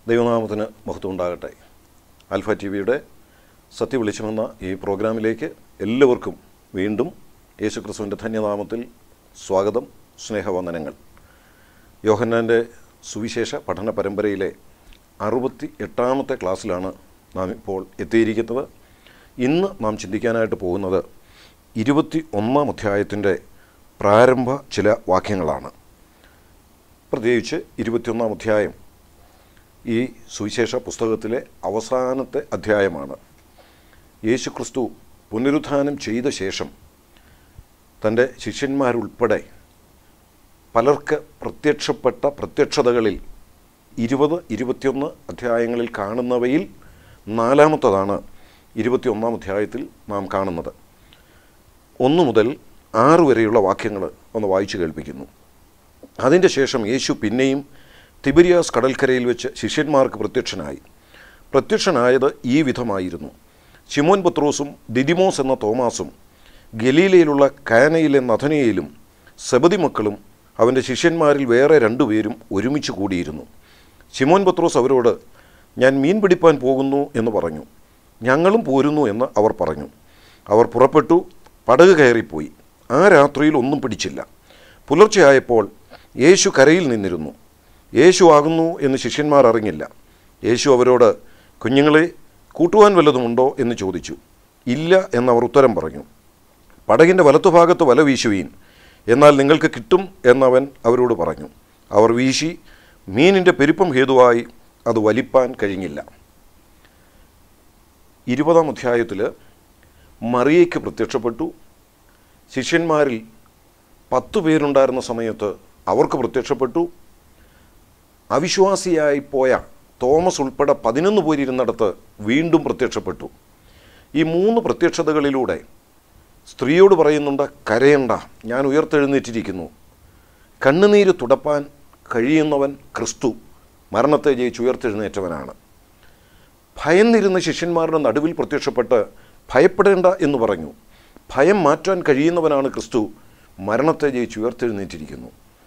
ദൈവനാമത്തിന് മഹത്വം ഉണ്ടാകട്ടെ ആൽഫ ടി വിയുടെ സത്യ വിളിച്ചുമെന്ന ഈ പ്രോഗ്രാമിലേക്ക് എല്ലാവർക്കും വീണ്ടും യേശുക്രിസ്തുവിൻ്റെ ധന്യനാമത്തിൽ സ്വാഗതം സ്നേഹവന്ദനങ്ങൾ യോഹന്നാൻ്റെ സുവിശേഷ പഠന പരമ്പരയിലെ അറുപത്തി എട്ടാമത്തെ ക്ലാസ്സിലാണ് നാം ഇപ്പോൾ എത്തിയിരിക്കുന്നത് ഇന്ന് നാം ചിന്തിക്കാനായിട്ട് പോകുന്നത് ഇരുപത്തി ഒന്നാം അധ്യായത്തിൻ്റെ പ്രാരംഭ ചില വാക്യങ്ങളാണ് പ്രത്യേകിച്ച് ഇരുപത്തിയൊന്നാം അധ്യായം ഈ സുവിശേഷ പുസ്തകത്തിലെ അവസാനത്തെ അധ്യായമാണ് യേശുക്രിസ്തു പുനരുത്ഥാനം ചെയ്ത ശേഷം തൻ്റെ ശിഷ്യന്മാരുൾപ്പെടെ പലർക്ക് പ്രത്യക്ഷപ്പെട്ട പ്രത്യക്ഷതകളിൽ ഇരുപത് ഇരുപത്തിയൊന്ന് അധ്യായങ്ങളിൽ കാണുന്നവയിൽ നാലാമത്തതാണ് ഇരുപത്തിയൊന്നാം അധ്യായത്തിൽ നാം കാണുന്നത് ഒന്ന് മുതൽ ആറ് വരെയുള്ള വാക്യങ്ങൾ ഒന്ന് വായിച്ചു കേൾപ്പിക്കുന്നു അതിൻ്റെ ശേഷം യേശു പിന്നെയും തിബിരിയാസ് കടൽക്കരയിൽ വെച്ച് ശിഷ്യന്മാർക്ക് പ്രത്യക്ഷനായി പ്രത്യക്ഷനായത് ഈ വിധമായിരുന്നു ശിമോൻ പത്രോസും ദിദിമോസ് എന്ന തോമാസും ഗലീലയിലുള്ള കാനയിലെ നഥനയിലും സെബതി മക്കളും അവൻ്റെ ശിഷ്യന്മാരിൽ വേറെ രണ്ടുപേരും ഒരുമിച്ച് കൂടിയിരുന്നു ശിമോൻ പത്രോസ് അവരോട് ഞാൻ മീൻ പിടിപ്പാൻ പോകുന്നു എന്ന് പറഞ്ഞു ഞങ്ങളും പോരുന്നു എന്ന് അവർ പറഞ്ഞു അവർ പുറപ്പെട്ടു പടക് കയറിപ്പോയി ആ രാത്രിയിൽ ഒന്നും പിടിച്ചില്ല പുലർച്ചെയായപ്പോൾ യേശു കരയിൽ നിന്നിരുന്നു യേശു ആകുന്നു എന്ന് ശിഷ്യന്മാർ അറിഞ്ഞില്ല യേശു അവരോട് കുഞ്ഞുങ്ങളെ കൂട്ടുവാൻ വല്ലതുമുണ്ടോ എന്ന് ചോദിച്ചു ഇല്ല എന്നവർ ഉത്തരം പറഞ്ഞു പടകിൻ്റെ വലത്തുഭാഗത്ത് വല വീശുവീൻ എന്നാൽ നിങ്ങൾക്ക് കിട്ടും എന്നവൻ അവരോട് പറഞ്ഞു അവർ വീശി മീനിൻ്റെ പെരുപ്പം ഹേതുവായി അത് വലിപ്പാൻ കഴിഞ്ഞില്ല ഇരുപതാം അധ്യായത്തിൽ മറിയയ്ക്ക് പ്രത്യക്ഷപ്പെട്ടു ശിഷ്യന്മാരിൽ പത്തു പേരുണ്ടായിരുന്ന സമയത്ത് അവർക്ക് പ്രത്യക്ഷപ്പെട്ടു അവിശ്വാസിയായി പോയ തോമസ് ഉൾപ്പെടെ പതിനൊന്ന് പേരിരുന്നിടത്ത് വീണ്ടും പ്രത്യക്ഷപ്പെട്ടു ഈ മൂന്ന് പ്രത്യക്ഷതകളിലൂടെ സ്ത്രീയോട് പറയുന്നുണ്ട് കരയണ്ട ഞാൻ ഉയർത്തെഴുന്നേറ്റിരിക്കുന്നു കണ്ണുനീര് തുടപ്പാൻ കഴിയുന്നവൻ ക്രിസ്തു മരണത്തെ ജയിച്ച് ഉയർത്തെഴുന്നേറ്റവനാണ് ഭയന്നിരുന്ന ശിഷ്യന്മാരുടെ നടുവിൽ പ്രത്യക്ഷപ്പെട്ട് ഭയപ്പെടേണ്ട എന്ന് പറഞ്ഞു ഭയം മാറ്റാൻ കഴിയുന്നവനാണ് ക്രിസ്തു മരണത്തെ ജയിച്ച് ഉയർത്തെഴുന്നേറ്റിരിക്കുന്നു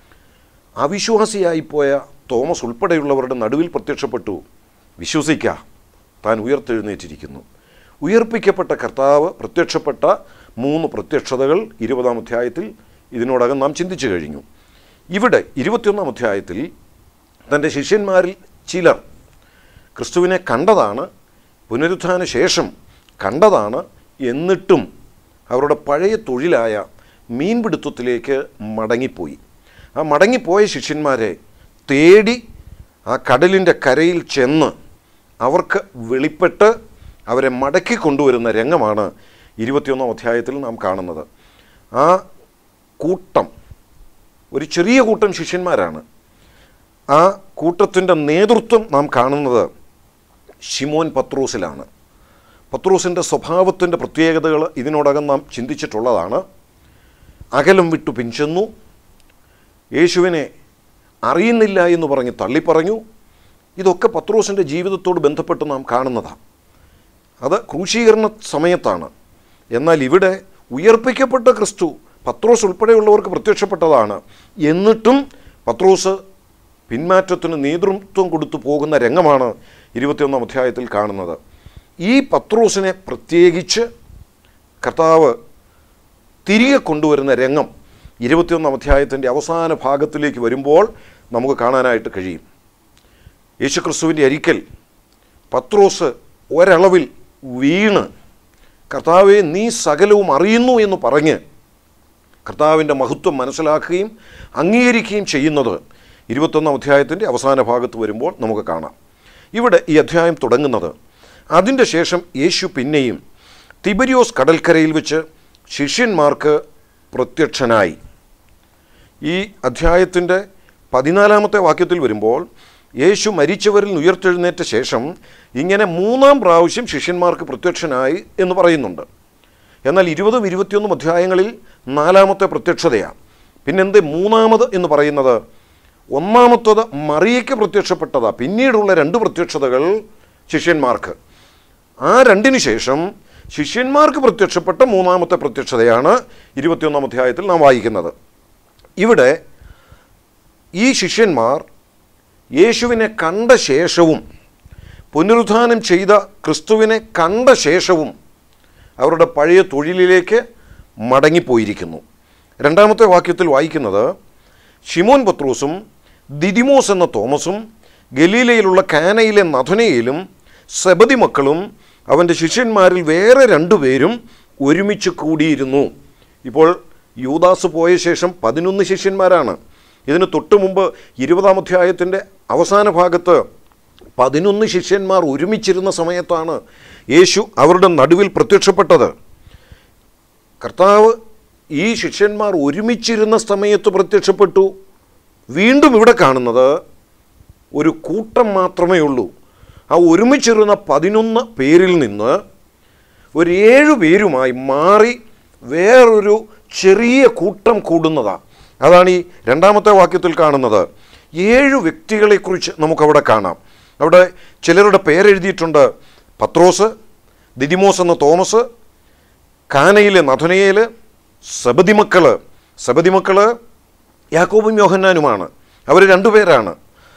അവിശ്വാസിയായിപ്പോയ തോമസ് ഉൾപ്പെടെയുള്ളവരുടെ നടുവിൽ പ്രത്യക്ഷപ്പെട്ടു വിശ്വസിക്ക താൻ ഉയർത്തെഴുന്നേറ്റിരിക്കുന്നു ഉയർപ്പിക്കപ്പെട്ട കർത്താവ് പ്രത്യക്ഷപ്പെട്ട മൂന്ന് പ്രത്യക്ഷതകൾ ഇരുപതാം അധ്യായത്തിൽ ഇതിനോടകം നാം ചിന്തിച്ചു കഴിഞ്ഞു ഇവിടെ ഇരുപത്തിയൊന്നാം അധ്യായത്തിൽ തൻ്റെ ശിഷ്യന്മാരിൽ ചിലർ ക്രിസ്തുവിനെ കണ്ടതാണ് പുനരുത്ഥാന ശേഷം കണ്ടതാണ് എന്നിട്ടും അവരുടെ പഴയ തൊഴിലായ മീൻപിടുത്തത്തിലേക്ക് മടങ്ങിപ്പോയി ആ മടങ്ങിപ്പോയ ശിഷ്യന്മാരെ തേടി ആ കടലിൻ്റെ കരയിൽ ചെന്ന് അവർക്ക് വെളിപ്പെട്ട് അവരെ മടക്കി കൊണ്ടുവരുന്ന രംഗമാണ് ഇരുപത്തിയൊന്നാം അധ്യായത്തിൽ നാം കാണുന്നത് ആ കൂട്ടം ഒരു ചെറിയ കൂട്ടം ശിഷ്യന്മാരാണ് ആ കൂട്ടത്തിൻ്റെ നേതൃത്വം നാം കാണുന്നത് ഷിമോൻ പത്രൂസിലാണ് പത്രൂസിൻ്റെ സ്വഭാവത്തിൻ്റെ പ്രത്യേകതകൾ ഇതിനോടകം നാം ചിന്തിച്ചിട്ടുള്ളതാണ് അകലം വിട്ടു പിഞ്ചെന്നു യേശുവിനെ അറിയുന്നില്ല എന്ന് പറഞ്ഞ് തള്ളിപ്പറഞ്ഞു ഇതൊക്കെ പത്രോസിൻ്റെ ജീവിതത്തോട് ബന്ധപ്പെട്ട് നാം കാണുന്നതാണ് അത് ക്രൂശീകരണ സമയത്താണ് എന്നാൽ ഇവിടെ ഉയർപ്പിക്കപ്പെട്ട ക്രിസ്തു പത്രോസ് ഉൾപ്പെടെയുള്ളവർക്ക് പ്രത്യക്ഷപ്പെട്ടതാണ് എന്നിട്ടും പത്രോസ് പിന്മാറ്റത്തിന് നേതൃത്വം കൊടുത്തു പോകുന്ന രംഗമാണ് ഇരുപത്തിയൊന്നാം അധ്യായത്തിൽ കാണുന്നത് ഈ പത്രോസിനെ പ്രത്യേകിച്ച് കർത്താവ് തിരികെ കൊണ്ടുവരുന്ന രംഗം ഇരുപത്തിയൊന്നാം അധ്യായത്തിൻ്റെ അവസാന ഭാഗത്തിലേക്ക് വരുമ്പോൾ നമുക്ക് കാണാനായിട്ട് കഴിയും യേശുക്രിസ്തുവിൻ്റെ അരിക്കൽ പത്രോസ് ഒരളവിൽ വീണ് കർത്താവെ നീ സകലവും അറിയുന്നു എന്ന് പറഞ്ഞ് കർത്താവിൻ്റെ മഹത്വം മനസ്സിലാക്കുകയും അംഗീകരിക്കുകയും ചെയ്യുന്നത് ഇരുപത്തൊന്നാം അധ്യായത്തിൻ്റെ അവസാന ഭാഗത്ത് വരുമ്പോൾ നമുക്ക് കാണാം ഇവിടെ ഈ അധ്യായം തുടങ്ങുന്നത് അതിൻ്റെ ശേഷം യേശു പിന്നെയും തിബരിയോസ് കടൽക്കരയിൽ വെച്ച് ശിഷ്യന്മാർക്ക് പ്രത്യക്ഷനായി ഈ അധ്യായത്തിൻ്റെ പതിനാലാമത്തെ വാക്യത്തിൽ വരുമ്പോൾ യേശു മരിച്ചവരിൽ ഉയർത്തെഴുന്നേറ്റ ശേഷം ഇങ്ങനെ മൂന്നാം പ്രാവശ്യം ശിഷ്യന്മാർക്ക് പ്രത്യക്ഷനായി എന്ന് പറയുന്നുണ്ട് എന്നാൽ ഇരുപതും ഇരുപത്തിയൊന്നും അധ്യായങ്ങളിൽ നാലാമത്തെ പ്രത്യക്ഷതയാണ് പിന്നെന്ത് മൂന്നാമത് എന്ന് പറയുന്നത് ഒന്നാമത്തത് മറിയയ്ക്ക് പ്രത്യക്ഷപ്പെട്ടതാ പിന്നീടുള്ള രണ്ട് പ്രത്യക്ഷതകൾ ശിഷ്യന്മാർക്ക് ആ രണ്ടിന് ശേഷം ശിഷ്യന്മാർക്ക് പ്രത്യക്ഷപ്പെട്ട മൂന്നാമത്തെ പ്രത്യക്ഷതയാണ് ഇരുപത്തിയൊന്നാം അധ്യായത്തിൽ നാം വായിക്കുന്നത് ഇവിടെ ഈ ശിഷ്യന്മാർ യേശുവിനെ കണ്ട ശേഷവും പുനരുത്ഥാനം ചെയ്ത ക്രിസ്തുവിനെ കണ്ട ശേഷവും അവരുടെ പഴയ തൊഴിലിലേക്ക് മടങ്ങിപ്പോയിരിക്കുന്നു രണ്ടാമത്തെ വാക്യത്തിൽ വായിക്കുന്നത് ഷിമോൻ പത്രൂസും ദിദിമോസ് എന്ന തോമസും ഗലീലയിലുള്ള കാനയിലെ നഥനയിലും സെബതി മക്കളും അവൻ്റെ ശിഷ്യന്മാരിൽ വേറെ രണ്ടുപേരും ഒരുമിച്ച് കൂടിയിരുന്നു ഇപ്പോൾ യൂദാസ് പോയ ശേഷം പതിനൊന്ന് ശിഷ്യന്മാരാണ് ഇതിന് തൊട്ടു മുമ്പ് ഇരുപതാം അധ്യായത്തിൻ്റെ അവസാന ഭാഗത്ത് പതിനൊന്ന് ശിഷ്യന്മാർ ഒരുമിച്ചിരുന്ന സമയത്താണ് യേശു അവരുടെ നടുവിൽ പ്രത്യക്ഷപ്പെട്ടത് കർത്താവ് ഈ ശിഷ്യന്മാർ ഒരുമിച്ചിരുന്ന സമയത്ത് പ്രത്യക്ഷപ്പെട്ടു വീണ്ടും ഇവിടെ കാണുന്നത് ഒരു കൂട്ടം മാത്രമേ ഉള്ളൂ ആ ഒരുമിച്ചിരുന്ന പതിനൊന്ന് പേരിൽ നിന്ന് ഒരു ഏഴു പേരുമായി മാറി വേറൊരു ചെറിയ കൂട്ടം കൂടുന്നതാണ് അതാണ് ഈ രണ്ടാമത്തെ വാക്യത്തിൽ കാണുന്നത് ഏഴു വ്യക്തികളെക്കുറിച്ച് നമുക്കവിടെ കാണാം അവിടെ ചിലരുടെ പേരെഴുതിയിട്ടുണ്ട് പത്രോസ് ദിദിമോസ് എന്ന തോമസ് കാനയിലെ നഥനയേൽ സബതിമക്കള് സബതിമക്കള് യാക്കോബും യോഹന്നാനുമാണ് അവർ രണ്ടുപേരാണ്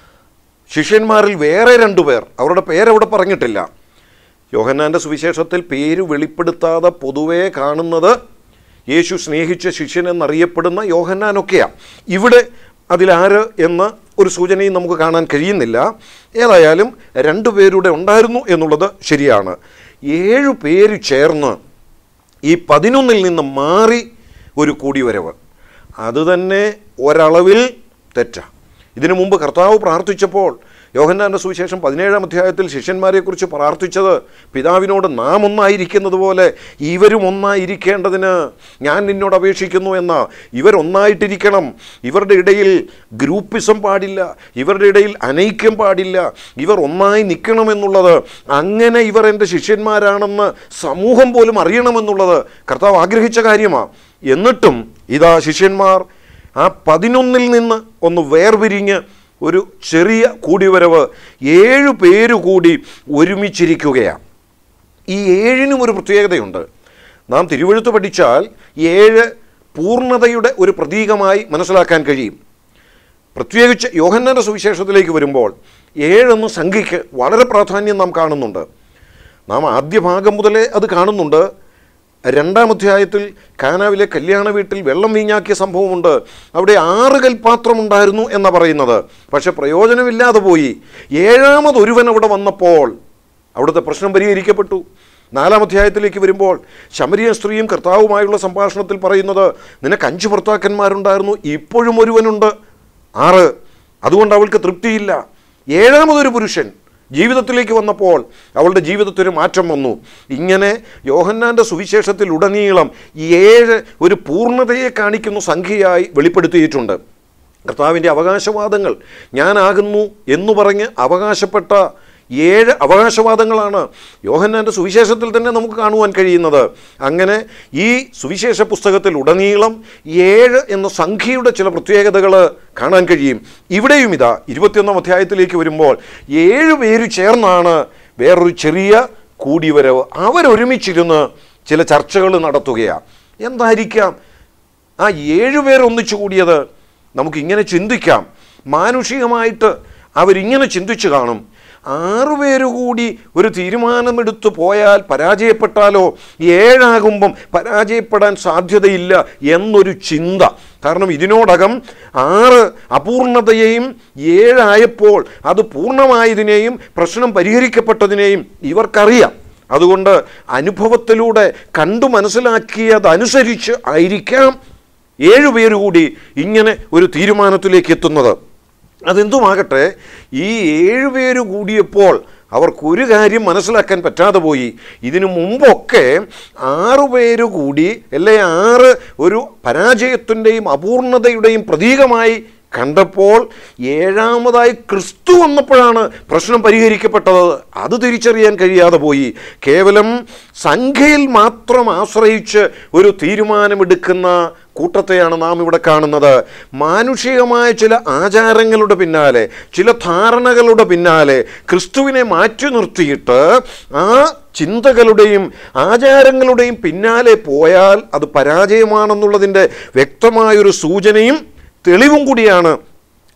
ശിഷ്യന്മാരിൽ വേറെ രണ്ടുപേർ അവരുടെ പേരവിടെ പറഞ്ഞിട്ടില്ല യോഹന്നാൻ്റെ സുവിശേഷത്തിൽ പേര് വെളിപ്പെടുത്താതെ പൊതുവേ കാണുന്നത് യേശു സ്നേഹിച്ച ശിഷ്യൻ എന്നറിയപ്പെടുന്ന യോഹന്നാനൊക്കെയാണ് ഇവിടെ അതിലാര് എന്ന് ഒരു സൂചനയും നമുക്ക് കാണാൻ കഴിയുന്നില്ല ഏതായാലും രണ്ടു പേരുടെ ഉണ്ടായിരുന്നു എന്നുള്ളത് ശരിയാണ് ഏഴു പേര് ചേർന്ന് ഈ പതിനൊന്നിൽ നിന്ന് മാറി ഒരു കൂടിവരവ് അതുതന്നെ ഒരളവിൽ തെറ്റാണ് ഇതിനു മുമ്പ് കർത്താവ് പ്രാർത്ഥിച്ചപ്പോൾ യോഹന്നാൻ്റെ സുവിശേഷം പതിനേഴാം അധ്യായത്തിൽ ശിഷ്യന്മാരെക്കുറിച്ച് പ്രാർത്ഥിച്ചത് പിതാവിനോട് നാം ഒന്നായിരിക്കുന്നത് പോലെ ഇവരും ഒന്നായിരിക്കേണ്ടതിന് ഞാൻ നിന്നോട് അപേക്ഷിക്കുന്നു എന്ന ഇവരൊന്നായിട്ടിരിക്കണം ഇവരുടെ ഇടയിൽ ഗ്രൂപ്പിസം പാടില്ല ഇവരുടെ ഇടയിൽ അനൈക്യം പാടില്ല ഇവർ ഒന്നായി നിൽക്കണമെന്നുള്ളത് അങ്ങനെ ഇവർ എൻ്റെ ശിഷ്യന്മാരാണെന്ന് സമൂഹം പോലും അറിയണമെന്നുള്ളത് കർത്താവ് ആഗ്രഹിച്ച കാര്യമാണ് എന്നിട്ടും ഇതാ ശിഷ്യന്മാർ ആ പതിനൊന്നിൽ നിന്ന് ഒന്ന് വേർപിരിഞ്ഞ് ഒരു ചെറിയ കൂടിവരവ് ഏഴു പേര് കൂടി ഒരുമിച്ചിരിക്കുകയാണ് ഈ ഏഴിനും ഒരു പ്രത്യേകതയുണ്ട് നാം തിരുവഴുത്ത് പഠിച്ചാൽ ഏഴ് പൂർണ്ണതയുടെ ഒരു പ്രതീകമായി മനസ്സിലാക്കാൻ കഴിയും പ്രത്യേകിച്ച് യോഹന്നാൻ്റെ സുവിശേഷത്തിലേക്ക് വരുമ്പോൾ ഏഴെന്ന സംഖ്യയ്ക്ക് വളരെ പ്രാധാന്യം നാം കാണുന്നുണ്ട് നാം ആദ്യ ഭാഗം മുതലേ അത് കാണുന്നുണ്ട് രണ്ടാം അധ്യായത്തിൽ കാനാവിലെ കല്യാണ വീട്ടിൽ വെള്ളം വീഞ്ഞാക്കിയ സംഭവമുണ്ട് അവിടെ ആറ് കൽപാത്രമുണ്ടായിരുന്നു എന്നാ പറയുന്നത് പക്ഷെ പ്രയോജനമില്ലാതെ പോയി ഏഴാമത് ഒരുവൻ അവിടെ വന്നപ്പോൾ അവിടുത്തെ പ്രശ്നം പരിഹരിക്കപ്പെട്ടു നാലാം അധ്യായത്തിലേക്ക് വരുമ്പോൾ ശമരിയ സ്ത്രീയും കർത്താവുമായുള്ള സംഭാഷണത്തിൽ പറയുന്നത് നിനക്ക് അഞ്ച് ഭർത്താക്കന്മാരുണ്ടായിരുന്നു ഇപ്പോഴും ഒരുവനുണ്ട് ആറ് അതുകൊണ്ട് അവൾക്ക് തൃപ്തിയില്ല ഏഴാമതൊരു പുരുഷൻ ജീവിതത്തിലേക്ക് വന്നപ്പോൾ അവളുടെ ജീവിതത്തിൽ ഒരു മാറ്റം വന്നു ഇങ്ങനെ യോഹന്നാൻ്റെ സുവിശേഷത്തിൽ ഉടനീളം ഈ ഏഴ് ഒരു പൂർണ്ണതയെ കാണിക്കുന്ന സംഖ്യയായി വെളിപ്പെടുത്തിയിട്ടുണ്ട് കർത്താവിൻ്റെ അവകാശവാദങ്ങൾ ഞാനാകുന്നു എന്നു പറഞ്ഞ് അവകാശപ്പെട്ട ഏഴ് അവകാശവാദങ്ങളാണ് യോഹന്നാൻ്റെ സുവിശേഷത്തിൽ തന്നെ നമുക്ക് കാണുവാൻ കഴിയുന്നത് അങ്ങനെ ഈ സുവിശേഷ പുസ്തകത്തിൽ ഉടനീളം ഏഴ് എന്ന സംഖ്യയുടെ ചില പ്രത്യേകതകൾ കാണാൻ കഴിയും ഇവിടെയും ഇതാ ഇരുപത്തിയൊന്നാം അധ്യായത്തിലേക്ക് വരുമ്പോൾ ഏഴ് പേര് ചേർന്നാണ് വേറൊരു ചെറിയ കൂടിവരവ് അവരൊരുമിച്ചിരുന്ന് ചില ചർച്ചകൾ നടത്തുകയാണ് എന്തായിരിക്കാം ആ ഏഴുപേർ ഒന്നിച്ചു കൂടിയത് നമുക്കിങ്ങനെ ചിന്തിക്കാം മാനുഷികമായിട്ട് അവരിങ്ങനെ ചിന്തിച്ചു കാണും ആറുപേര് കൂടി ഒരു തീരുമാനമെടുത്തു പോയാൽ പരാജയപ്പെട്ടാലോ ഏഴാകുമ്പം പരാജയപ്പെടാൻ സാധ്യതയില്ല എന്നൊരു ചിന്ത കാരണം ഇതിനോടകം ആറ് അപൂർണതയെയും ഏഴായപ്പോൾ അത് പൂർണ്ണമായതിനെയും പ്രശ്നം പരിഹരിക്കപ്പെട്ടതിനെയും ഇവർക്കറിയാം അതുകൊണ്ട് അനുഭവത്തിലൂടെ കണ്ടു മനസ്സിലാക്കിയതനുസരിച്ച് ആയിരിക്കാം ഏഴുപേര് കൂടി ഇങ്ങനെ ഒരു തീരുമാനത്തിലേക്ക് എത്തുന്നത് അതെന്തുമാകട്ടെ ഈ ഏഴുപേര് കൂടിയപ്പോൾ അവർക്കൊരു കാര്യം മനസ്സിലാക്കാൻ പറ്റാതെ പോയി ഇതിനു മുമ്പൊക്കെ ആറു പേര് കൂടി അല്ലെ ആറ് ഒരു പരാജയത്തിൻ്റെയും അപൂർണതയുടെയും പ്രതീകമായി കണ്ടപ്പോൾ ഏഴാമതായി ക്രിസ്തു വന്നപ്പോഴാണ് പ്രശ്നം പരിഹരിക്കപ്പെട്ടത് അത് തിരിച്ചറിയാൻ കഴിയാതെ പോയി കേവലം സംഖ്യയിൽ മാത്രം ആശ്രയിച്ച് ഒരു തീരുമാനമെടുക്കുന്ന കൂട്ടത്തെയാണ് നാം ഇവിടെ കാണുന്നത് മാനുഷികമായ ചില ആചാരങ്ങളുടെ പിന്നാലെ ചില ധാരണകളുടെ പിന്നാലെ ക്രിസ്തുവിനെ മാറ്റി നിർത്തിയിട്ട് ആ ചിന്തകളുടെയും ആചാരങ്ങളുടെയും പിന്നാലെ പോയാൽ അത് പരാജയമാണെന്നുള്ളതിൻ്റെ വ്യക്തമായൊരു സൂചനയും തെളിവും കൂടിയാണ്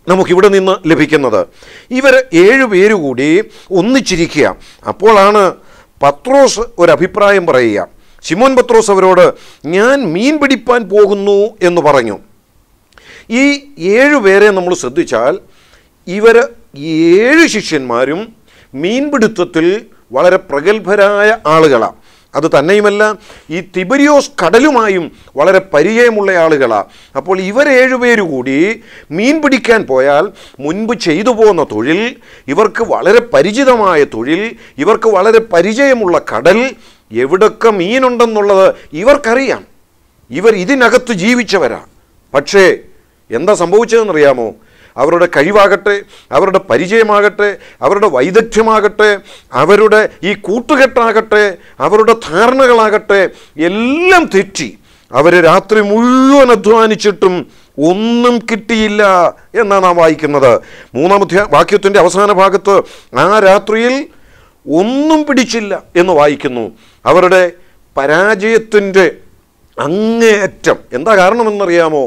നമുക്കിവിടെ നിന്ന് ലഭിക്കുന്നത് ഇവർ ഏഴു പേര് കൂടി ഒന്നിച്ചിരിക്കുക അപ്പോഴാണ് പത്രോസ് ഒരു അഭിപ്രായം പറയുക ശിമോൻ പത്രോസ് അവരോട് ഞാൻ മീൻ പിടിപ്പാൻ പോകുന്നു എന്ന് പറഞ്ഞു ഈ ഏഴു പേരെ നമ്മൾ ശ്രദ്ധിച്ചാൽ ഇവർ ഏഴ് ശിഷ്യന്മാരും മീൻപിടുത്തത്തിൽ വളരെ പ്രഗത്ഭരായ ആളുകളാണ് അത് തന്നെയുമല്ല ഈ തിബരിയോസ് കടലുമായും വളരെ പരിചയമുള്ള ആളുകളാണ് അപ്പോൾ ഇവരേഴുപേര് കൂടി മീൻ പിടിക്കാൻ പോയാൽ മുൻപ് ചെയ്തു പോകുന്ന തൊഴിൽ ഇവർക്ക് വളരെ പരിചിതമായ തൊഴിൽ ഇവർക്ക് വളരെ പരിചയമുള്ള കടൽ എവിടൊക്കെ മീനുണ്ടെന്നുള്ളത് ഇവർക്കറിയാം ഇവർ ഇതിനകത്ത് ജീവിച്ചവരാ പക്ഷേ എന്താ സംഭവിച്ചതെന്നറിയാമോ അവരുടെ കഴിവാകട്ടെ അവരുടെ പരിചയമാകട്ടെ അവരുടെ വൈദഗ്ധ്യമാകട്ടെ അവരുടെ ഈ കൂട്ടുകെട്ടാകട്ടെ അവരുടെ ധാരണകളാകട്ടെ എല്ലാം തെറ്റി അവർ രാത്രി മുഴുവൻ അധ്വാനിച്ചിട്ടും ഒന്നും കിട്ടിയില്ല എന്നാണ് നാം വായിക്കുന്നത് മൂന്നാമത്തെ വാക്യത്തിൻ്റെ അവസാന ഭാഗത്ത് ആ രാത്രിയിൽ ഒന്നും പിടിച്ചില്ല എന്ന് വായിക്കുന്നു അവരുടെ പരാജയത്തിൻ്റെ അങ്ങേയറ്റം എന്താ കാരണമെന്നറിയാമോ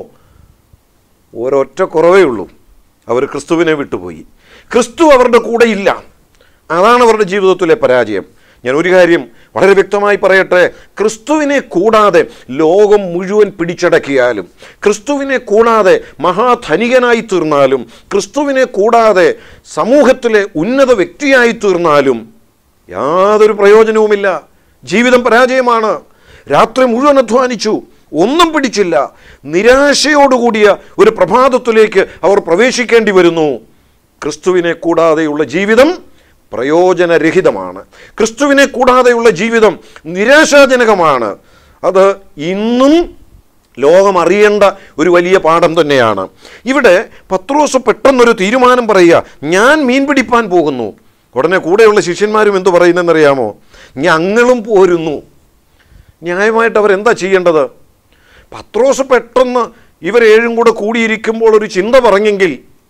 ഒരൊറ്റ കുറവേ ഉള്ളൂ അവർ ക്രിസ്തുവിനെ വിട്ടുപോയി ക്രിസ്തു അവരുടെ കൂടെ ഇല്ല അതാണ് അവരുടെ ജീവിതത്തിലെ പരാജയം ഞാൻ ഒരു കാര്യം വളരെ വ്യക്തമായി പറയട്ടെ ക്രിസ്തുവിനെ കൂടാതെ ലോകം മുഴുവൻ പിടിച്ചടക്കിയാലും ക്രിസ്തുവിനെ കൂടാതെ മഹാധനികനായി തീർന്നാലും ക്രിസ്തുവിനെ കൂടാതെ സമൂഹത്തിലെ ഉന്നത വ്യക്തിയായി തീർന്നാലും യാതൊരു പ്രയോജനവുമില്ല ജീവിതം പരാജയമാണ് രാത്രി മുഴുവൻ അധ്വാനിച്ചു ഒന്നും പിടിച്ചില്ല നിരാശയോടുകൂടിയ ഒരു പ്രഭാതത്തിലേക്ക് അവർ പ്രവേശിക്കേണ്ടി വരുന്നു ക്രിസ്തുവിനെ കൂടാതെയുള്ള ജീവിതം പ്രയോജനരഹിതമാണ് ക്രിസ്തുവിനെ കൂടാതെയുള്ള ജീവിതം നിരാശാജനകമാണ് അത് ഇന്നും ലോകം അറിയേണ്ട ഒരു വലിയ പാഠം തന്നെയാണ് ഇവിടെ പത്രോസ് പെട്ടെന്നൊരു തീരുമാനം പറയുക ഞാൻ മീൻ പിടിപ്പാൻ പോകുന്നു ഉടനെ കൂടെയുള്ള ശിഷ്യന്മാരും എന്തു പറയുന്നതെന്നറിയാമോ ഞങ്ങളും പോരുന്നു ന്യായമായിട്ട് അവരെന്താ ചെയ്യേണ്ടത് പത്രോസ് പെട്ടെന്ന് ഇവരേഴും കൂടെ കൂടിയിരിക്കുമ്പോൾ ഒരു ചിന്ത പറഞ്ഞെങ്കിൽ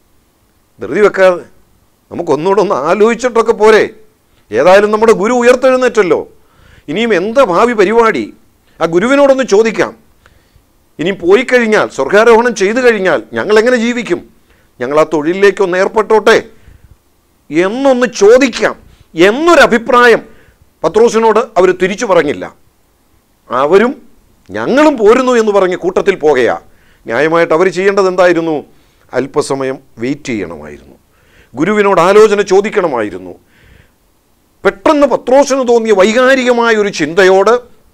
ധൃതി വെക്കാതെ നമുക്കൊന്നുകൂടെ ഒന്ന് ആലോചിച്ചിട്ടൊക്കെ പോരെ ഏതായാലും നമ്മുടെ ഗുരു ഉയർത്തെഴുന്നേറ്റല്ലോ ഇനിയും എന്താ ഭാവി പരിപാടി ആ ഗുരുവിനോടൊന്ന് ചോദിക്കാം ഇനി പോയി കഴിഞ്ഞാൽ സ്വർഗാരോഹണം ചെയ്തു കഴിഞ്ഞാൽ ഞങ്ങൾ എങ്ങനെ ജീവിക്കും ഞങ്ങൾ ആ തൊഴിലിലേക്ക് ഒന്ന് ഏർപ്പെട്ടോട്ടെ എന്നൊന്ന് ചോദിക്കാം എന്നൊരഭിപ്രായം പത്രോസിനോട് അവർ തിരിച്ചു പറഞ്ഞില്ല അവരും ഞങ്ങളും പോരുന്നു എന്ന് പറഞ്ഞ് കൂട്ടത്തിൽ പോകുകയാ ന്യായമായിട്ട് അവർ ചെയ്യേണ്ടത് എന്തായിരുന്നു അല്പസമയം വെയിറ്റ് ചെയ്യണമായിരുന്നു ഗുരുവിനോട് ആലോചന ചോദിക്കണമായിരുന്നു പെട്ടെന്ന് പത്രോസിന് തോന്നിയ വൈകാരികമായ ഒരു ചിന്തയോട്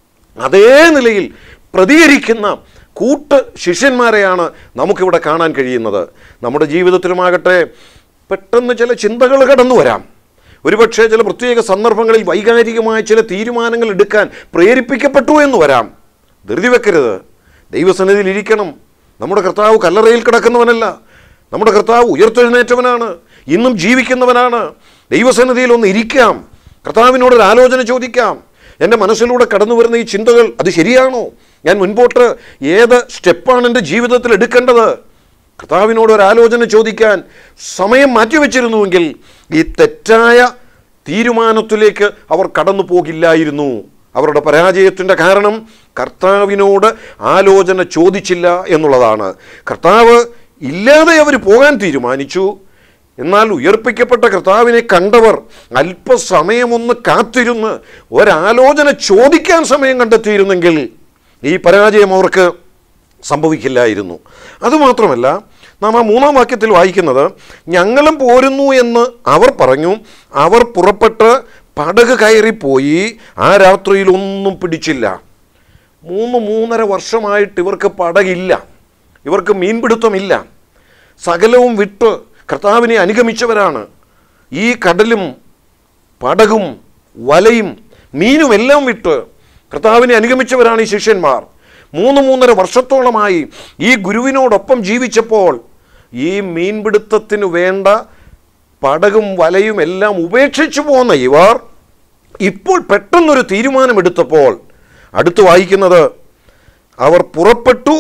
അതേ നിലയിൽ പ്രതികരിക്കുന്ന കൂട്ട് ശിഷ്യന്മാരെയാണ് നമുക്കിവിടെ കാണാൻ കഴിയുന്നത് നമ്മുടെ ജീവിതത്തിലുമാകട്ടെ പെട്ടെന്ന് ചില ചിന്തകൾ കടന്നു വരാം ഒരുപക്ഷെ ചില പ്രത്യേക സന്ദർഭങ്ങളിൽ വൈകാരികമായ ചില തീരുമാനങ്ങൾ എടുക്കാൻ പ്രേരിപ്പിക്കപ്പെട്ടു എന്ന് വരാം ധൃതി വെക്കരുത് ദൈവസന്നിധിയിൽ ഇരിക്കണം നമ്മുടെ കർത്താവ് കല്ലറയിൽ കിടക്കുന്നവനല്ല നമ്മുടെ കർത്താവ് ഉയർത്തെഴുന്നേറ്റവനാണ് ഇന്നും ജീവിക്കുന്നവനാണ് ദൈവസന്നിധിയിൽ ഒന്ന് ഇരിക്കാം കർത്താവിനോട് ഒരു ആലോചന ചോദിക്കാം എൻ്റെ മനസ്സിലൂടെ കടന്നു വരുന്ന ഈ ചിന്തകൾ അത് ശരിയാണോ ഞാൻ മുൻപോട്ട് ഏത് സ്റ്റെപ്പാണ് എൻ്റെ ജീവിതത്തിൽ എടുക്കേണ്ടത് കർത്താവിനോട് ഒരു ആലോചന ചോദിക്കാൻ സമയം മാറ്റിവെച്ചിരുന്നുവെങ്കിൽ ഈ തെറ്റായ തീരുമാനത്തിലേക്ക് അവർ കടന്നു പോകില്ലായിരുന്നു അവരുടെ പരാജയത്തിൻ്റെ കാരണം കർത്താവിനോട് ആലോചന ചോദിച്ചില്ല എന്നുള്ളതാണ് കർത്താവ് ഇല്ലാതെ അവർ പോകാൻ തീരുമാനിച്ചു എന്നാൽ ഉയർപ്പിക്കപ്പെട്ട കർത്താവിനെ കണ്ടവർ അല്പസമയമൊന്ന് കാത്തിരുന്ന് ഒരാലോചന ചോദിക്കാൻ സമയം കണ്ടെത്തിയിരുന്നെങ്കിൽ ഈ പരാജയം അവർക്ക് സംഭവിക്കില്ലായിരുന്നു അതുമാത്രമല്ല നാം ആ മൂന്നാം വാക്യത്തിൽ വായിക്കുന്നത് ഞങ്ങളും പോരുന്നു എന്ന് അവർ പറഞ്ഞു അവർ പുറപ്പെട്ട് പടക് കയറിപ്പോയി ആ രാത്രിയിൽ ഒന്നും പിടിച്ചില്ല മൂന്ന് മൂന്നര വർഷമായിട്ട് ഇവർക്ക് പടകില്ല ഇവർക്ക് മീൻപിടുത്തമില്ല സകലവും വിട്ട് കർത്താവിനെ അനുഗമിച്ചവരാണ് ഈ കടലും പടകും വലയും മീനും എല്ലാം വിട്ട് കർത്താവിനെ അനുഗമിച്ചവരാണ് ഈ ശിഷ്യന്മാർ മൂന്ന് മൂന്നര വർഷത്തോളമായി ഈ ഗുരുവിനോടൊപ്പം ജീവിച്ചപ്പോൾ ഈ മീൻപിടുത്തത്തിന് വേണ്ട പടകും വലയും എല്ലാം ഉപേക്ഷിച്ചു പോന്ന ഇവർ ഇപ്പോൾ പെട്ടെന്നൊരു തീരുമാനമെടുത്തപ്പോൾ അടുത്ത് വായിക്കുന്നത് അവർ പുറപ്പെട്ടു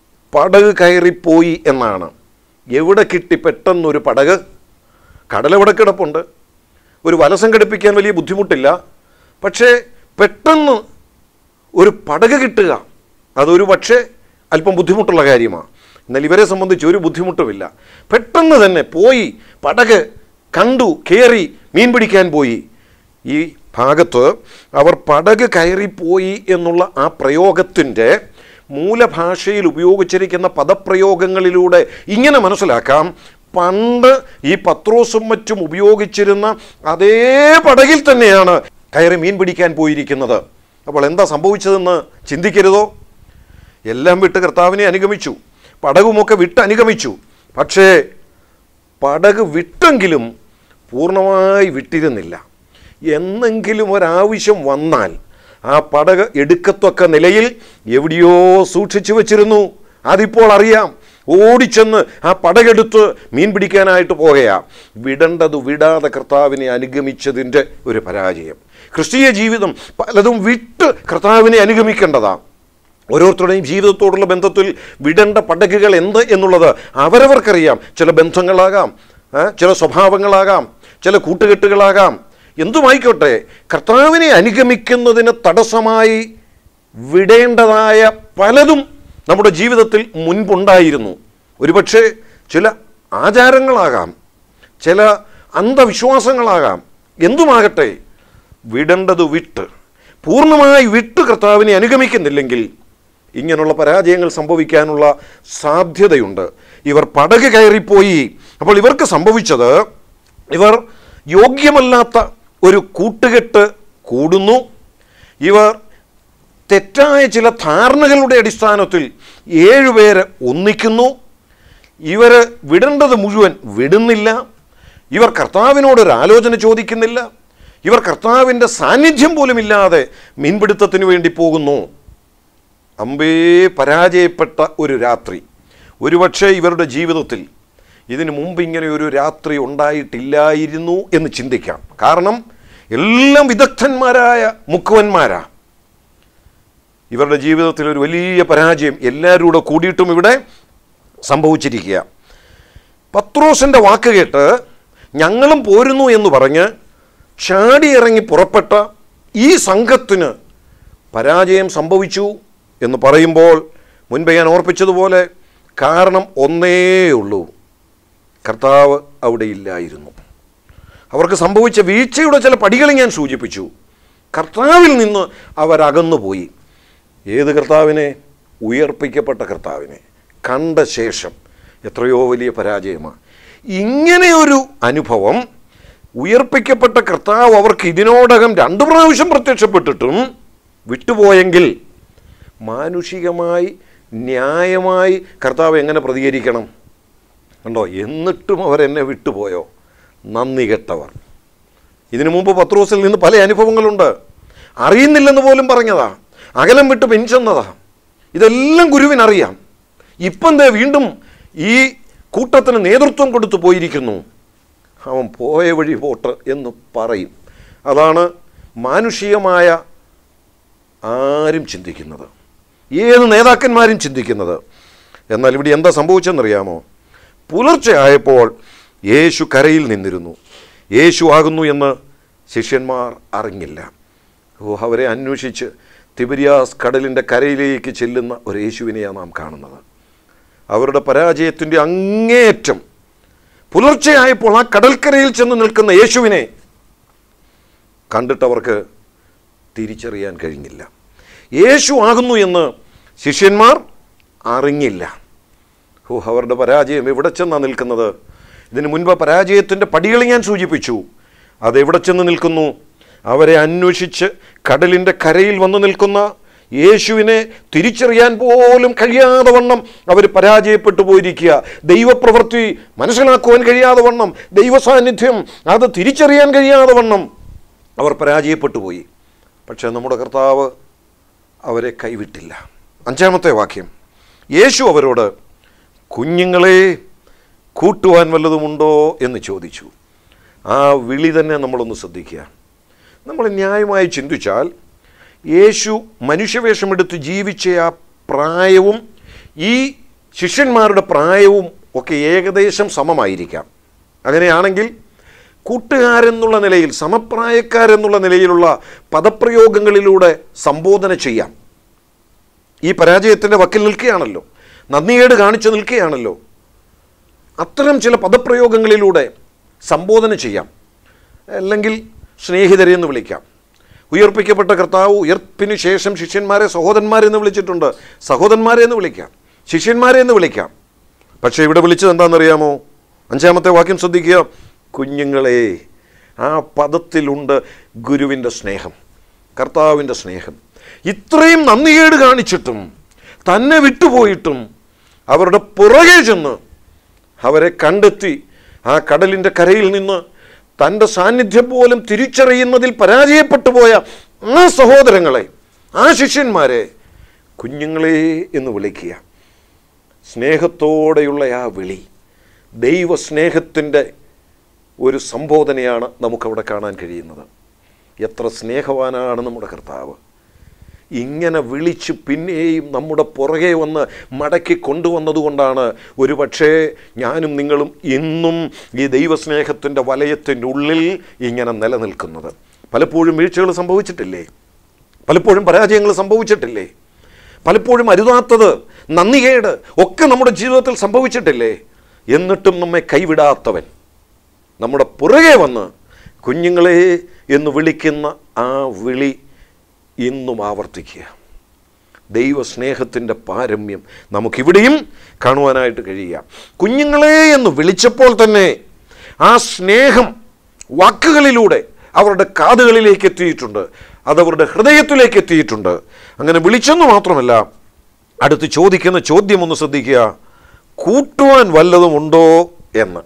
പടക് കയറിപ്പോയി എന്നാണ് എവിടെ കിട്ടി പെട്ടെന്നൊരു പടക് കടലെവിടെ കിടപ്പുണ്ട് ഒരു വല സംഘടിപ്പിക്കാൻ വലിയ ബുദ്ധിമുട്ടില്ല പക്ഷേ പെട്ടെന്ന് ഒരു പടക് കിട്ടുക അതൊരു പക്ഷേ അല്പം ബുദ്ധിമുട്ടുള്ള കാര്യമാണ് എന്നാൽ ഇവരെ സംബന്ധിച്ച് ഒരു ബുദ്ധിമുട്ടുമില്ല പെട്ടെന്ന് തന്നെ പോയി പടക് കണ്ടു കയറി മീൻ പിടിക്കാൻ പോയി ഈ ഭാഗത്ത് അവർ പടക് കയറിപ്പോയി എന്നുള്ള ആ പ്രയോഗത്തിൻ്റെ മൂലഭാഷയിൽ ഉപയോഗിച്ചിരിക്കുന്ന പദപ്രയോഗങ്ങളിലൂടെ ഇങ്ങനെ മനസ്സിലാക്കാം പണ്ട് ഈ പത്രോസും മറ്റും ഉപയോഗിച്ചിരുന്ന അതേ പടകിൽ തന്നെയാണ് കയറി മീൻ പിടിക്കാൻ പോയിരിക്കുന്നത് അപ്പോൾ എന്താ സംഭവിച്ചതെന്ന് ചിന്തിക്കരുതോ എല്ലാം വിട്ട് കർത്താവിനെ അനുഗമിച്ചു പടകുമൊക്കെ വിട്ട് അനുഗമിച്ചു പക്ഷേ പടക് വിട്ടെങ്കിലും പൂർണ്ണമായി വിട്ടിരുന്നില്ല എന്നെങ്കിലും ഒരാവശ്യം വന്നാൽ ആ പടക് എടുക്കത്തക്ക നിലയിൽ എവിടെയോ സൂക്ഷിച്ചു വച്ചിരുന്നു അതിപ്പോൾ അറിയാം ഓടിച്ചെന്ന് ആ പടകെടുത്ത് മീൻ പിടിക്കാനായിട്ട് പോകുകയാ വിടേണ്ടത് വിടാതെ കർത്താവിനെ അനുഗമിച്ചതിൻ്റെ ഒരു പരാജയം ക്രിസ്തീയ ജീവിതം പലതും വിട്ട് കർത്താവിനെ അനുഗമിക്കേണ്ടതാണ് ഓരോരുത്തരുടെയും ജീവിതത്തോടുള്ള ബന്ധത്തിൽ വിടേണ്ട പടകുകൾ എന്ത് എന്നുള്ളത് അവരവർക്കറിയാം ചില ബന്ധങ്ങളാകാം ആ, ചില സ്വഭാവങ്ങളാകാം ചില കൂട്ടുകെട്ടുകളാകാം എന്തുമായിക്കോട്ടെ കർത്താവിനെ അനുഗമിക്കുന്നതിന് തടസ്സമായി വിടേണ്ടതായ പലതും നമ്മുടെ ജീവിതത്തിൽ മുൻപുണ്ടായിരുന്നു ഒരുപക്ഷെ ചില ആചാരങ്ങളാകാം ചില അന്ധവിശ്വാസങ്ങളാകാം എന്തുമാകട്ടെ വിടേണ്ടത് വിട്ട് പൂർണ്ണമായി വിട്ട് കർത്താവിനെ അനുഗമിക്കുന്നില്ലെങ്കിൽ ഇങ്ങനെയുള്ള പരാജയങ്ങൾ സംഭവിക്കാനുള്ള സാധ്യതയുണ്ട് ഇവർ പടക് കയറിപ്പോയി അപ്പോൾ ഇവർക്ക് സംഭവിച്ചത് ഇവർ യോഗ്യമല്ലാത്ത ഒരു കൂട്ടുകെട്ട് കൂടുന്നു ഇവർ തെറ്റായ ചില ധാരണകളുടെ അടിസ്ഥാനത്തിൽ ഏഴുപേര് ഒന്നിക്കുന്നു ഇവർ വിടേണ്ടത് മുഴുവൻ വിടുന്നില്ല ഇവർ കർത്താവിനോടൊരു ആലോചന ചോദിക്കുന്നില്ല ഇവർ കർത്താവിൻ്റെ സാന്നിധ്യം പോലുമില്ലാതെ മീൻപിടുത്തത്തിന് വേണ്ടി പോകുന്നു അമ്പേ പരാജയപ്പെട്ട ഒരു രാത്രി ഒരുപക്ഷെ ഇവരുടെ ജീവിതത്തിൽ ഇതിനു മുമ്പ് ഇങ്ങനെ ഒരു രാത്രി ഉണ്ടായിട്ടില്ലായിരുന്നു എന്ന് ചിന്തിക്കാം കാരണം എല്ലാം വിദഗ്ധന്മാരായ മുക്കുവന്മാരാ ഇവരുടെ ജീവിതത്തിൽ ഒരു വലിയ പരാജയം എല്ലാവരും കൂടെ കൂടിയിട്ടും ഇവിടെ സംഭവിച്ചിരിക്കുക പത്രോസിൻ്റെ വാക്ക് കേട്ട് ഞങ്ങളും പോരുന്നു എന്ന് പറഞ്ഞ് ചാടിയിറങ്ങി പുറപ്പെട്ട ഈ സംഘത്തിന് പരാജയം സംഭവിച്ചു എന്ന് പറയുമ്പോൾ മുൻപ് ഞാൻ ഓർപ്പിച്ചതുപോലെ കാരണം ഒന്നേ ഉള്ളൂ കർത്താവ് അവിടെ ഇല്ലായിരുന്നു അവർക്ക് സംഭവിച്ച വീഴ്ചയുടെ ചില പടികൾ ഞാൻ സൂചിപ്പിച്ചു കർത്താവിൽ നിന്ന് അവരകന്നുപോയി ഏത് കർത്താവിനെ ഉയർപ്പിക്കപ്പെട്ട കർത്താവിനെ കണ്ട ശേഷം എത്രയോ വലിയ പരാജയമാണ് ഇങ്ങനെ ഒരു അനുഭവം ഉയർപ്പിക്കപ്പെട്ട കർത്താവ് അവർക്ക് ഇതിനോടകം രണ്ടു പ്രാവശ്യം പ്രത്യക്ഷപ്പെട്ടിട്ടും വിട്ടുപോയെങ്കിൽ മാനുഷികമായി ന്യായമായി കർത്താവ് എങ്ങനെ പ്രതികരിക്കണം കണ്ടോ എന്നിട്ടും അവരെന്നെ വിട്ടുപോയോ നന്ദി കെട്ടവർ ഇതിനു മുമ്പ് പത്രോസിൽ നിന്ന് പല അനുഭവങ്ങളുണ്ട് അറിയുന്നില്ലെന്ന് പോലും പറഞ്ഞതാ അകലം വിട്ട് പെൻചെന്നതാ ഇതെല്ലാം ഗുരുവിനറിയാം ഇപ്പം ദേ വീണ്ടും ഈ കൂട്ടത്തിന് നേതൃത്വം കൊടുത്തു പോയിരിക്കുന്നു അവൻ പോയ വഴി പോട്ട് എന്ന് പറയും അതാണ് മാനുഷികമായ ആരും ചിന്തിക്കുന്നത് ഏത് നേതാക്കന്മാരും ചിന്തിക്കുന്നത് എന്നാൽ ഇവിടെ എന്താ സംഭവിച്ചെന്നറിയാമോ പുലർച്ചെ ആയപ്പോൾ യേശു കരയിൽ നിന്നിരുന്നു യേശു ആകുന്നു എന്ന് ശിഷ്യന്മാർ അറിഞ്ഞില്ല ഓ അവരെ അന്വേഷിച്ച് തിബിരിയാസ് കടലിൻ്റെ കരയിലേക്ക് ചെല്ലുന്ന ഒരു യേശുവിനെയാണ് നാം കാണുന്നത് അവരുടെ പരാജയത്തിൻ്റെ അങ്ങേയറ്റം പുലർച്ചെയായപ്പോൾ ആ കടൽക്കരയിൽ ചെന്ന് നിൽക്കുന്ന യേശുവിനെ കണ്ടിട്ടവർക്ക് തിരിച്ചറിയാൻ കഴിഞ്ഞില്ല യേശു ആകുന്നു എന്ന് ശിഷ്യന്മാർ അറിഞ്ഞില്ല ഓ അവരുടെ പരാജയം എവിടെ ചെന്നാണ് നിൽക്കുന്നത് ഇതിനു മുൻപ് പരാജയത്തിൻ്റെ പടികൾ ഞാൻ സൂചിപ്പിച്ചു അത് എവിടെ ചെന്ന് നിൽക്കുന്നു അവരെ അന്വേഷിച്ച് കടലിൻ്റെ കരയിൽ വന്നു നിൽക്കുന്ന യേശുവിനെ തിരിച്ചറിയാൻ പോലും കഴിയാതെ വണ്ണം അവർ പരാജയപ്പെട്ടു പോയിരിക്കുക ദൈവപ്രവൃത്തി മനസ്സിലാക്കുവാൻ കഴിയാതെ വണ്ണം ദൈവ സാന്നിധ്യം അത് തിരിച്ചറിയാൻ കഴിയാതെ വണ്ണം അവർ പരാജയപ്പെട്ടു പോയി പക്ഷേ നമ്മുടെ കർത്താവ് അവരെ കൈവിട്ടില്ല അഞ്ചാമത്തെ വാക്യം യേശു അവരോട് കുഞ്ഞുങ്ങളെ കൂട്ടുവാൻ വല്ലതുമുണ്ടോ എന്ന് ചോദിച്ചു ആ വിളി തന്നെ നമ്മളൊന്ന് ശ്രദ്ധിക്കുക നമ്മൾ ന്യായമായി ചിന്തിച്ചാൽ യേശു മനുഷ്യവേഷമെടുത്ത് ജീവിച്ച ആ പ്രായവും ഈ ശിഷ്യന്മാരുടെ പ്രായവും ഒക്കെ ഏകദേശം സമമായിരിക്കാം അങ്ങനെയാണെങ്കിൽ കൂട്ടുകാരെന്നുള്ള നിലയിൽ സമപ്രായക്കാരെന്നുള്ള നിലയിലുള്ള പദപ്രയോഗങ്ങളിലൂടെ സംബോധന ചെയ്യാം ഈ പരാജയത്തിൻ്റെ വക്കിൽ നിൽക്കുകയാണല്ലോ നന്ദിയേട് കാണിച്ചു നിൽക്കുകയാണല്ലോ അത്തരം ചില പദപ്രയോഗങ്ങളിലൂടെ സംബോധന ചെയ്യാം അല്ലെങ്കിൽ സ്നേഹിതരെ എന്ന് വിളിക്കാം ഉയർപ്പിക്കപ്പെട്ട കർത്താവ് ഉയർപ്പിന് ശേഷം ശിഷ്യന്മാരെ സഹോദരന്മാരെ എന്ന് വിളിച്ചിട്ടുണ്ട് സഹോദരന്മാരെ എന്ന് വിളിക്കാം ശിഷ്യന്മാരെ എന്ന് വിളിക്കാം പക്ഷേ ഇവിടെ വിളിച്ചത് എന്താണെന്നറിയാമോ അഞ്ചാമത്തെ വാക്യം ശ്രദ്ധിക്കുക കുഞ്ഞുങ്ങളെ ആ പദത്തിലുണ്ട് ഗുരുവിൻ്റെ സ്നേഹം കർത്താവിൻ്റെ സ്നേഹം ഇത്രയും നന്ദികേട് കാണിച്ചിട്ടും തന്നെ വിട്ടുപോയിട്ടും അവരുടെ പുറകെ ചെന്ന് അവരെ കണ്ടെത്തി ആ കടലിൻ്റെ കരയിൽ നിന്ന് തൻ്റെ സാന്നിധ്യം പോലും തിരിച്ചറിയുന്നതിൽ പരാജയപ്പെട്ടു പോയ ആ സഹോദരങ്ങളെ ആ ശിഷ്യന്മാരെ കുഞ്ഞുങ്ങളെ എന്ന് വിളിക്കുക സ്നേഹത്തോടെയുള്ള ആ വിളി ദൈവസ്നേഹത്തിൻ്റെ ഒരു സംബോധനയാണ് നമുക്കവിടെ കാണാൻ കഴിയുന്നത് എത്ര സ്നേഹവാനാണ് നമ്മുടെ കർത്താവ് ഇങ്ങനെ വിളിച്ച് പിന്നെയും നമ്മുടെ പുറകെ വന്ന് മടക്കി കൊണ്ടുവന്നതുകൊണ്ടാണ് ഒരു പക്ഷേ ഞാനും നിങ്ങളും ഇന്നും ഈ ദൈവസ്നേഹത്തിൻ്റെ വലയത്തിൻ്റെ ഉള്ളിൽ ഇങ്ങനെ നിലനിൽക്കുന്നത് പലപ്പോഴും വീഴ്ചകൾ സംഭവിച്ചിട്ടില്ലേ പലപ്പോഴും പരാജയങ്ങൾ സംഭവിച്ചിട്ടില്ലേ പലപ്പോഴും അരുതാത്തത് നന്ദികേട് ഒക്കെ നമ്മുടെ ജീവിതത്തിൽ സംഭവിച്ചിട്ടില്ലേ എന്നിട്ടും നമ്മെ കൈവിടാത്തവൻ നമ്മുടെ പുറകെ വന്ന് കുഞ്ഞുങ്ങളെ എന്ന് വിളിക്കുന്ന ആ വിളി ഇന്നും ആവർത്തിക്കുക ദൈവസ്നേഹത്തിൻ്റെ പാരമ്യം നമുക്കിവിടെയും കാണുവാനായിട്ട് കഴിയുക കുഞ്ഞുങ്ങളെ എന്ന് വിളിച്ചപ്പോൾ തന്നെ ആ സ്നേഹം വാക്കുകളിലൂടെ അവരുടെ കാതുകളിലേക്ക് എത്തിയിട്ടുണ്ട് അതവരുടെ ഹൃദയത്തിലേക്ക് എത്തിയിട്ടുണ്ട് അങ്ങനെ വിളിച്ചെന്ന് മാത്രമല്ല അടുത്ത് ചോദിക്കുന്ന ചോദ്യം ഒന്ന് ശ്രദ്ധിക്കുക കൂട്ടുവാൻ വല്ലതുമുണ്ടോ എന്ന്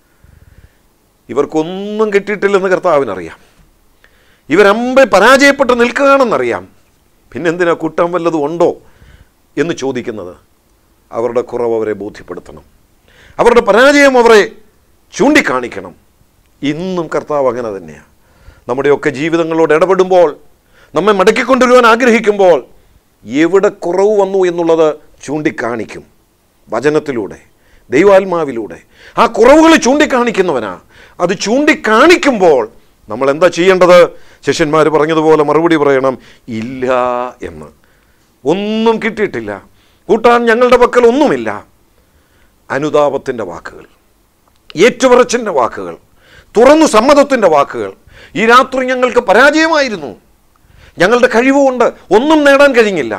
ഇവർക്കൊന്നും കിട്ടിയിട്ടില്ലെന്ന് കർത്താവിനറിയാം ഇവരമ്പെ പരാജയപ്പെട്ട് നിൽക്കുകയാണെന്നറിയാം പിന്നെന്തിനാ കൂട്ടാൻ വല്ലതും ഉണ്ടോ എന്ന് ചോദിക്കുന്നത് അവരുടെ കുറവ് അവരെ ബോധ്യപ്പെടുത്തണം അവരുടെ പരാജയം അവരെ ചൂണ്ടിക്കാണിക്കണം ഇന്നും കർത്താവ് അങ്ങനെ തന്നെയാണ് നമ്മുടെയൊക്കെ ജീവിതങ്ങളോട് ഇടപെടുമ്പോൾ നമ്മെ മടക്കിക്കൊണ്ടുവരുവാൻ ആഗ്രഹിക്കുമ്പോൾ എവിടെ കുറവ് വന്നു എന്നുള്ളത് ചൂണ്ടിക്കാണിക്കും വചനത്തിലൂടെ ദൈവാത്മാവിലൂടെ ആ കുറവുകൾ ചൂണ്ടിക്കാണിക്കുന്നവനാ അത് ചൂണ്ടിക്കാണിക്കുമ്പോൾ നമ്മൾ എന്താ ചെയ്യേണ്ടത് ശിഷ്യന്മാർ പറഞ്ഞതുപോലെ മറുപടി പറയണം ഇല്ല എന്ന് ഒന്നും കിട്ടിയിട്ടില്ല കൂട്ടാൻ ഞങ്ങളുടെ പക്കൽ ഒന്നുമില്ല അനുതാപത്തിൻ്റെ വാക്കുകൾ ഏറ്റുപറച്ചിൻ്റെ വാക്കുകൾ തുറന്നു സമ്മതത്തിൻ്റെ വാക്കുകൾ ഈ രാത്രി ഞങ്ങൾക്ക് പരാജയമായിരുന്നു ഞങ്ങളുടെ കഴിവുകൊണ്ട് ഒന്നും നേടാൻ കഴിഞ്ഞില്ല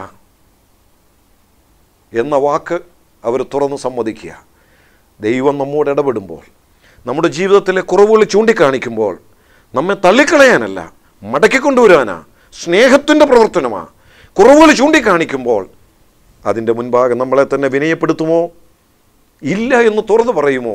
എന്ന വാക്ക് അവർ തുറന്നു സമ്മതിക്കുക ദൈവം നമ്മോട് ഇടപെടുമ്പോൾ നമ്മുടെ ജീവിതത്തിലെ കുറവുകൾ ചൂണ്ടിക്കാണിക്കുമ്പോൾ നമ്മെ തള്ളിക്കളയാനല്ല മടക്കിക്കൊണ്ടുവരാനാ സ്നേഹത്തിൻ്റെ പ്രവർത്തനമാ കുറവുകൾ ചൂണ്ടിക്കാണിക്കുമ്പോൾ അതിൻ്റെ മുൻപാകെ നമ്മളെ തന്നെ വിനയപ്പെടുത്തുമോ ഇല്ല എന്ന് തുറന്നു പറയുമോ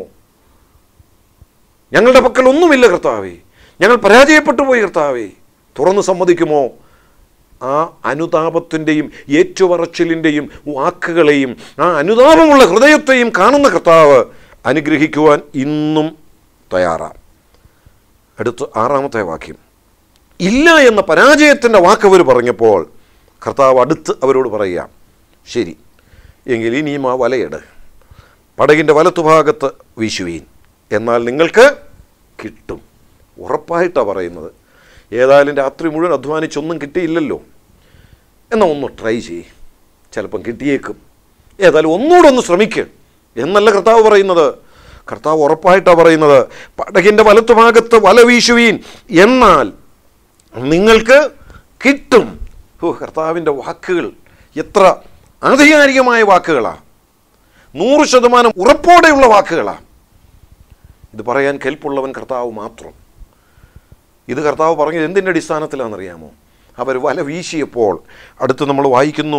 ഞങ്ങളുടെ പക്കൽ ഒന്നുമില്ല കർത്താവേ ഞങ്ങൾ പരാജയപ്പെട്ടു പോയി കർത്താവേ തുറന്നു സമ്മതിക്കുമോ ആ അനുതാപത്തിൻ്റെയും ഏറ്റുപറച്ചിലിൻ്റെയും വാക്കുകളെയും ആ അനുതാപമുള്ള ഹൃദയത്തെയും കാണുന്ന കർത്താവ് അനുഗ്രഹിക്കുവാൻ ഇന്നും തയ്യാറാണ് അടുത്ത ആറാമത്തെ വാക്യം ഇല്ല എന്ന പരാജയത്തിൻ്റെ വാക്ക് അവർ പറഞ്ഞപ്പോൾ കർത്താവ് അടുത്ത് അവരോട് പറയുക ശരി എങ്കിൽ ഇനിയും ആ വലയിട് പടകിൻ്റെ വലത്തുഭാഗത്ത് വീശുവീൻ എന്നാൽ നിങ്ങൾക്ക് കിട്ടും ഉറപ്പായിട്ടാണ് പറയുന്നത് ഏതായാലും രാത്രി മുഴുവൻ അധ്വാനിച്ചൊന്നും കിട്ടിയില്ലല്ലോ എന്നാൽ ഒന്ന് ട്രൈ ചെയ്യ് ചിലപ്പം കിട്ടിയേക്കും ഏതായാലും ഒന്നുകൂടെ ഒന്ന് ശ്രമിക്ക് എന്നല്ല കർത്താവ് പറയുന്നത് കർത്താവ് ഉറപ്പായിട്ടാണ് പറയുന്നത് പടകിൻ്റെ വലത്തുഭാഗത്ത് വല വീശുവീൻ എന്നാൽ നിങ്ങൾക്ക് കിട്ടും ഓ കർത്താവിൻ്റെ വാക്കുകൾ എത്ര ആധികാരികമായ വാക്കുകളാണ് നൂറ് ശതമാനം ഉറപ്പോടെയുള്ള വാക്കുകളാണ് ഇത് പറയാൻ കെൽപ്പുള്ളവൻ കർത്താവ് മാത്രം ഇത് കർത്താവ് പറഞ്ഞത് എന്തിൻ്റെ അടിസ്ഥാനത്തിലാണെന്നറിയാമോ അവർ വല വീശിയപ്പോൾ അടുത്ത് നമ്മൾ വായിക്കുന്നു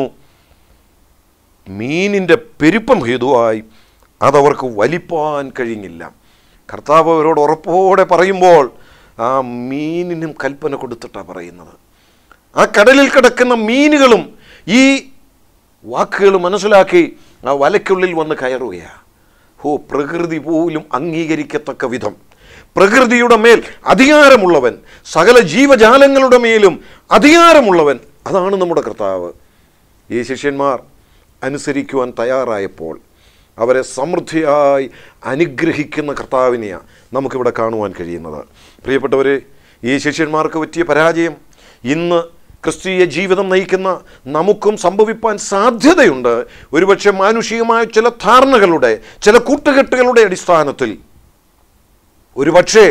മീനിൻ്റെ പെരുപ്പം ഹേതുവായി അതവർക്ക് വലിപ്പാൻ കഴിഞ്ഞില്ല കർത്താവ് അവരോട് ഉറപ്പോടെ പറയുമ്പോൾ ആ മീനിനും കൽപ്പന കൊടുത്തിട്ടാണ് പറയുന്നത് ആ കടലിൽ കിടക്കുന്ന മീനുകളും ഈ വാക്കുകൾ മനസ്സിലാക്കി ആ വലയ്ക്കുള്ളിൽ വന്ന് കയറുകയാണ് ഓ പ്രകൃതി പോലും അംഗീകരിക്കത്തക്ക വിധം പ്രകൃതിയുടെ മേൽ അധികാരമുള്ളവൻ സകല ജീവജാലങ്ങളുടെ മേലും അധികാരമുള്ളവൻ അതാണ് നമ്മുടെ കർത്താവ് ഈ ശിഷ്യന്മാർ അനുസരിക്കുവാൻ തയ്യാറായപ്പോൾ അവരെ സമൃദ്ധിയായി അനുഗ്രഹിക്കുന്ന കർത്താവിനെയാണ് നമുക്കിവിടെ കാണുവാൻ കഴിയുന്നത് പ്രിയപ്പെട്ടവരെ ഈ ശിഷ്യന്മാർക്ക് പറ്റിയ പരാജയം ഇന്ന് ക്രിസ്തീയ ജീവിതം നയിക്കുന്ന നമുക്കും സംഭവിപ്പാൻ സാധ്യതയുണ്ട് ഒരുപക്ഷെ മാനുഷികമായ ചില ധാരണകളുടെ ചില കൂട്ടുകെട്ടുകളുടെ അടിസ്ഥാനത്തിൽ ഒരുപക്ഷേ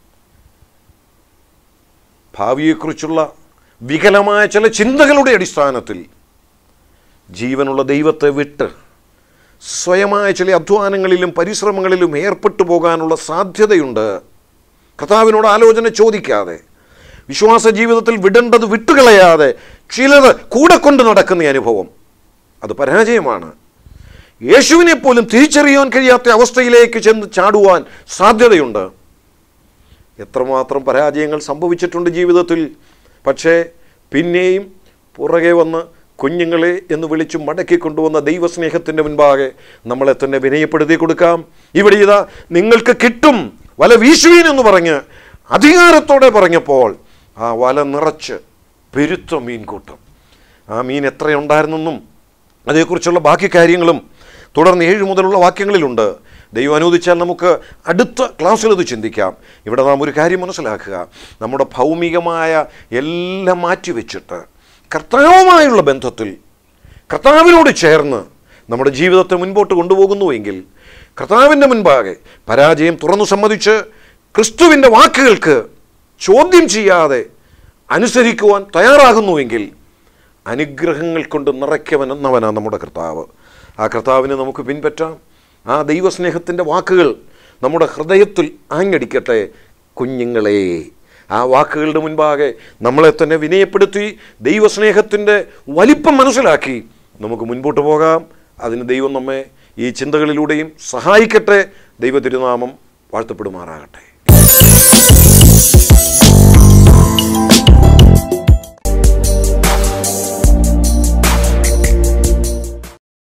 ഭാവിയെക്കുറിച്ചുള്ള വികലമായ ചില ചിന്തകളുടെ അടിസ്ഥാനത്തിൽ ജീവനുള്ള ദൈവത്തെ വിട്ട് സ്വയമായ ചില അധ്വാനങ്ങളിലും പരിശ്രമങ്ങളിലും ഏർപ്പെട്ടു പോകാനുള്ള സാധ്യതയുണ്ട് കർത്താവിനോട് ആലോചന ചോദിക്കാതെ വിശ്വാസ ജീവിതത്തിൽ വിടേണ്ടത് വിട്ടുകളയാതെ ചിലത് കൂടെ കൊണ്ട് നടക്കുന്ന അനുഭവം അത് പരാജയമാണ് യേശുവിനെ പോലും തിരിച്ചറിയാൻ കഴിയാത്ത അവസ്ഥയിലേക്ക് ചെന്ന് ചാടുവാൻ സാധ്യതയുണ്ട് എത്രമാത്രം പരാജയങ്ങൾ സംഭവിച്ചിട്ടുണ്ട് ജീവിതത്തിൽ പക്ഷേ പിന്നെയും പുറകെ വന്ന് കുഞ്ഞുങ്ങളെ എന്ന് വിളിച്ചു മടക്കി കൊണ്ടുവന്ന ദൈവസ്നേഹത്തിൻ്റെ മുൻപാകെ നമ്മളെ തന്നെ വിനയപ്പെടുത്തി കൊടുക്കാം ഇവിടെ ഇതാ നിങ്ങൾക്ക് കിട്ടും വല വീശുവീൻ എന്ന് പറഞ്ഞ് അധികാരത്തോടെ പറഞ്ഞപ്പോൾ ആ വല നിറച്ച് പെരുത്ത മീൻകൂട്ടം ആ മീൻ എത്രയുണ്ടായിരുന്നെന്നും അതേക്കുറിച്ചുള്ള ബാക്കി കാര്യങ്ങളും തുടർന്ന് ഏഴ് മുതലുള്ള വാക്യങ്ങളിലുണ്ട് ദൈവം അനുവദിച്ചാൽ നമുക്ക് അടുത്ത ക്ലാസ്സിൽ ഇത് ചിന്തിക്കാം ഇവിടെ നാം ഒരു കാര്യം മനസ്സിലാക്കുക നമ്മുടെ ഭൗമികമായ എല്ലാം മാറ്റിവെച്ചിട്ട് കർത്താവുമായുള്ള ബന്ധത്തിൽ കർത്താവിനോട് ചേർന്ന് നമ്മുടെ ജീവിതത്തെ മുൻപോട്ട് കൊണ്ടുപോകുന്നുവെങ്കിൽ കർത്താവിൻ്റെ മുൻപാകെ പരാജയം തുറന്നു സമ്മതിച്ച് ക്രിസ്തുവിൻ്റെ വാക്കുകൾക്ക് ചോദ്യം ചെയ്യാതെ അനുസരിക്കുവാൻ തയ്യാറാകുന്നുവെങ്കിൽ അനുഗ്രഹങ്ങൾ കൊണ്ട് നിറയ്ക്കവൻ എന്നവനാണ് നമ്മുടെ കർത്താവ് ആ കർത്താവിനെ നമുക്ക് പിൻപറ്റാം ആ ദൈവസ്നേഹത്തിൻ്റെ വാക്കുകൾ നമ്മുടെ ഹൃദയത്തിൽ ആഞ്ഞടിക്കട്ടെ കുഞ്ഞുങ്ങളെ ആ വാക്കുകളുടെ മുൻപാകെ നമ്മളെ തന്നെ വിനയപ്പെടുത്തി ദൈവസ്നേഹത്തിൻ്റെ വലിപ്പം മനസ്സിലാക്കി നമുക്ക് മുൻപോട്ട് പോകാം അതിന് ദൈവം നമ്മെ ഈ ചിന്തകളിലൂടെയും സഹായിക്കട്ടെ ദൈവ തിരുനാമം വാഴ്ത്തപ്പെടുമാറാകട്ടെ